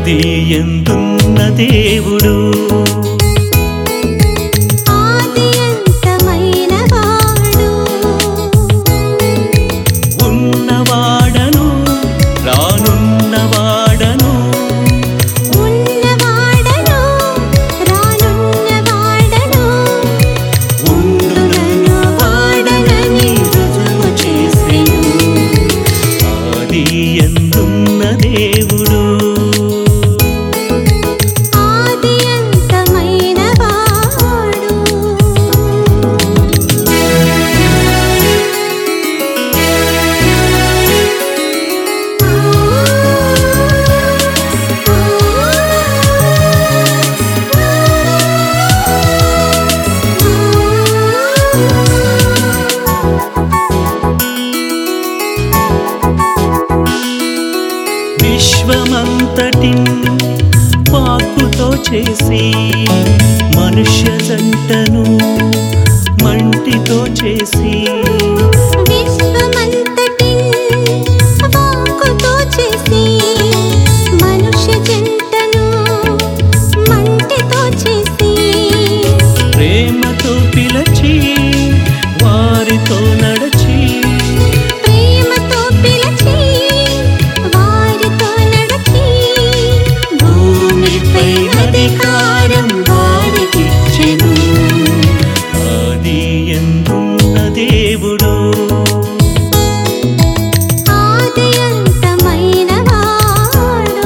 ఆది ఎందున్న దేవుడు ఆది అంతమైన వాడు ఉన్నవాడను రానున్నవాడను ఉన్నవాడను రానున్నవాడను ఉండునను వాడనని రుజువు చేసెను ఆది ఎందున్న దేవుడు ఆది అంతమైన వాడు విశ్వమంతటి పాకుతో చేసి మనుష్య జంటను మంటితో చేసి విశ్వమంతటి వాక్కుతో చేసి మనుష్య జంటను మంటితో చేసి ప్రేమతో పిలచి వారితో నడచి ప్రేమతో పిలిచి వారితో నడచి భూమిపై అధికారం వారికిచ్చెను ఆది ఎందున్న దేవుడు ఆది అంతమైన వాడు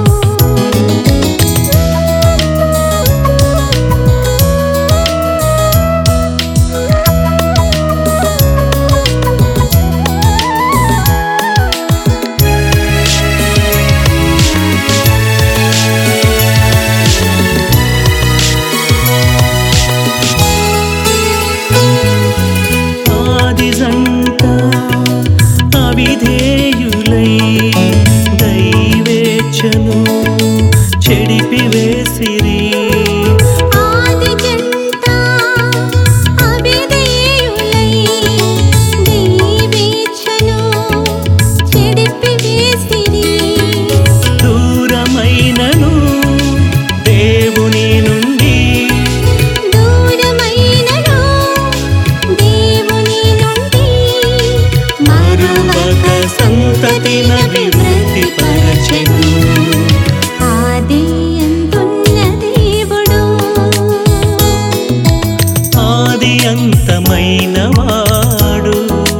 ఆది జంట అవిధేయులై దైవేచ్ఛను చెడిపి వేసిరి ఆది జంట అవిధేయులై దీవేచ్ఛను చెడిపి వేసిరి దూరమైనను దేవుని నుండి దూరమైనను దేవుని నుండి మరువక సంతతిని అభివృద్ధి పరచెను ఆది ఎందున్న దేవుడు ఆది అంతమైన వాడు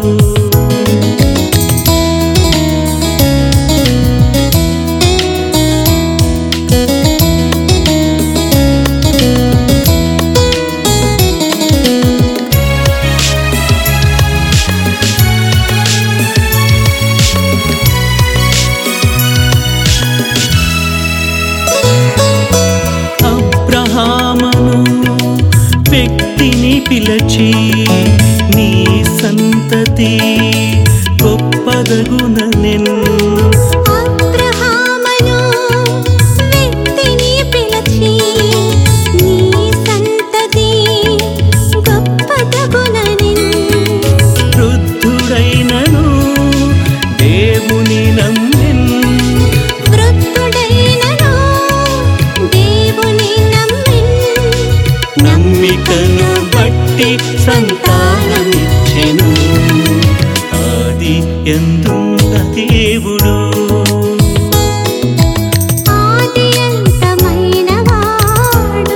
అబ్రహామను వ్యక్తిని పిలచి నీ సంతతి గొప్పదగుననెను అబ్రహామును వ్యక్తిని పిలిచి నీ సంతతి గొప్పదగుననెను వృద్ధుడైనను దేవుని నమ్మెన్ వృద్ధుడైనను దేవుని నమ్మిన్ నమ్మికను బట్టి సంతానమిచ్చెను ఆది ఎందున్న దేవుడు ఆది అంతమైన వాడు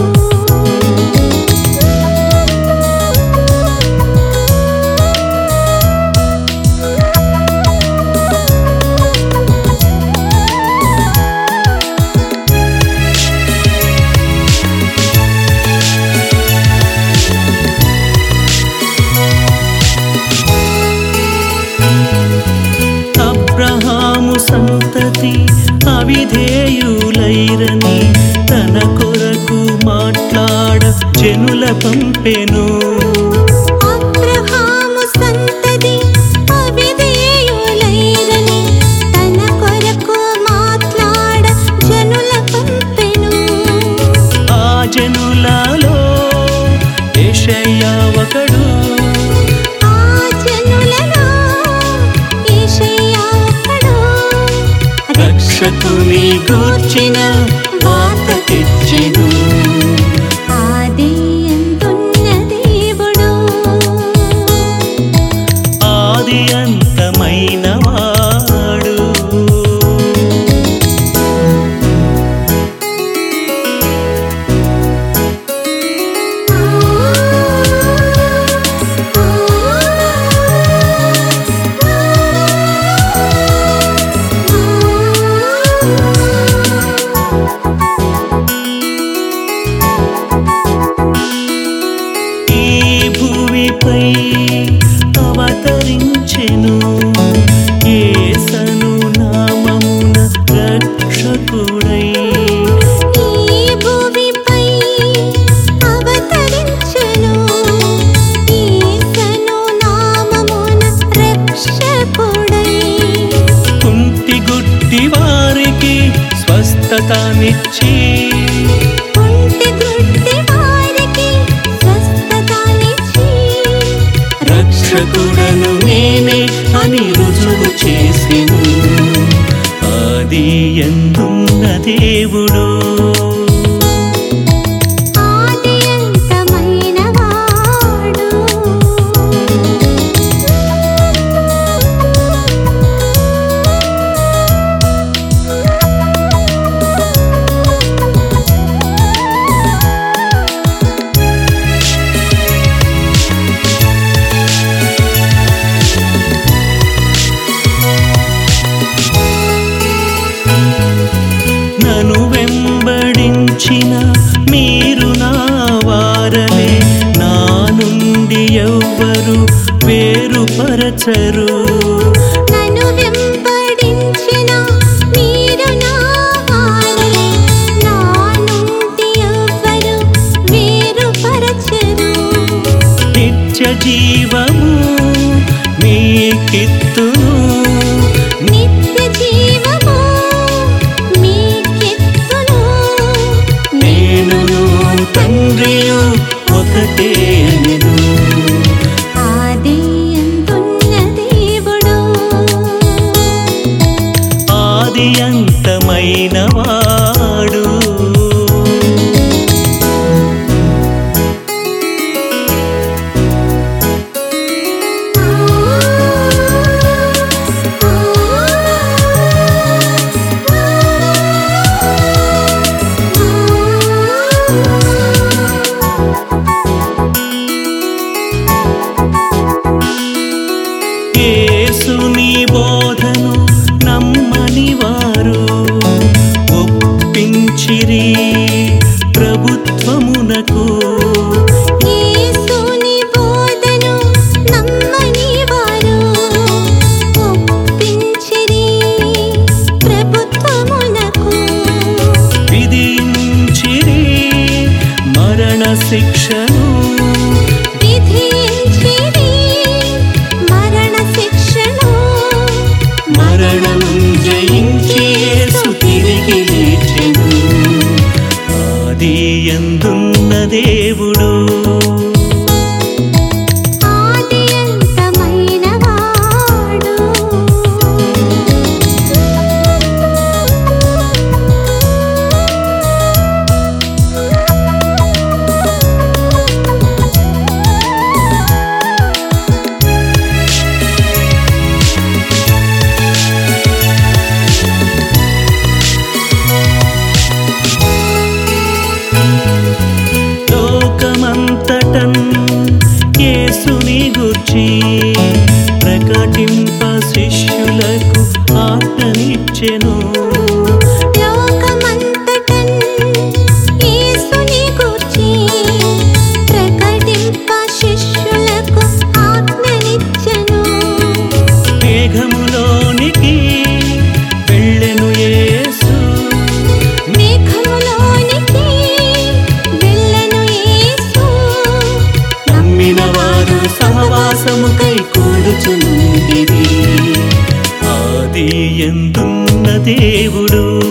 అబ్రహాము సంతతి అవిధేయులైరని తన కొరకు మాట్లాడ జనుల పంపెను అబ్రహాము సంతతి అవిధేయులైరని తన కొరకు మాట్లాడ జనుల పంపెను ఆ జనులలో యెషయా ఒకడు ఆ జనులలో యేషయ్య ఒకడు రక్షకుని గూర్చిన వార్త తెచ్చెను ఆది ఎందున్న దేవుడు ఆది అంతమైన వాడు ఈ భూమిపై అవతరించెను యేసను నామమున రక్షకుడై ఈ భూమిపై అవతరించెను యేసను నామమున రక్షకుడై కుంటి గుడ్డి వారికి స్వస్థతనిచ్చి కుంటి గుడ్డి వారికి స్వస్థతనిచ్చి రక్షకుడను నేనే అని రుజువు చేసెను ఆది ఎందున్న దేవుడు ఆది అంతమైన వాడు నన్ను వెంబడించిన మీరు నా వారలే నా నుండి ఎవ్వరు వేరుపరచరు నన్ను వెంబడించిన మీరు నా వారలే నా నుండి ఎవ్వరు వేరుపరచరు నిత్య జీవము మీకిత్తును నిత్య జీవము మీకెత్తును నేనును తండ్రియు ఒకటే అనెను ఆది ఎందున్న దేవుడు ఆది అంతమైన వాడు యేసుని బోధను నమ్మని వారు ఒప్పించిరి ప్రభుత్వమునకు యేసుని బోధను నమ్మని వారు ఒప్పించిరి ప్రభుత్వమునకు విధించిరి మరణ శిక్షను విధించిరి మరణ శిక్షను మరణం జయించి యేసు తిరిగి లేచెను ఆది ఎందున్న దేవుడు ఆది అంతమైన వాడు లోకమంతటన్ యేసుని గూర్చి ప్రకటింప శిష్యులకు ఆజ్ఞనిచ్చెను లోకమంతటన్ యేసుని గూర్చి ప్రకటింప శిష్యులకు ఆజ్ఞనిచ్చెను మేఘములోనికి వెళ్ళెను యేసు మేఘములోనికి వెళ్ళెను యేసు నమ్మిన వారు సహవాసముకై కూడుచునుండిరి ఆది ఎందున్న దేవుడు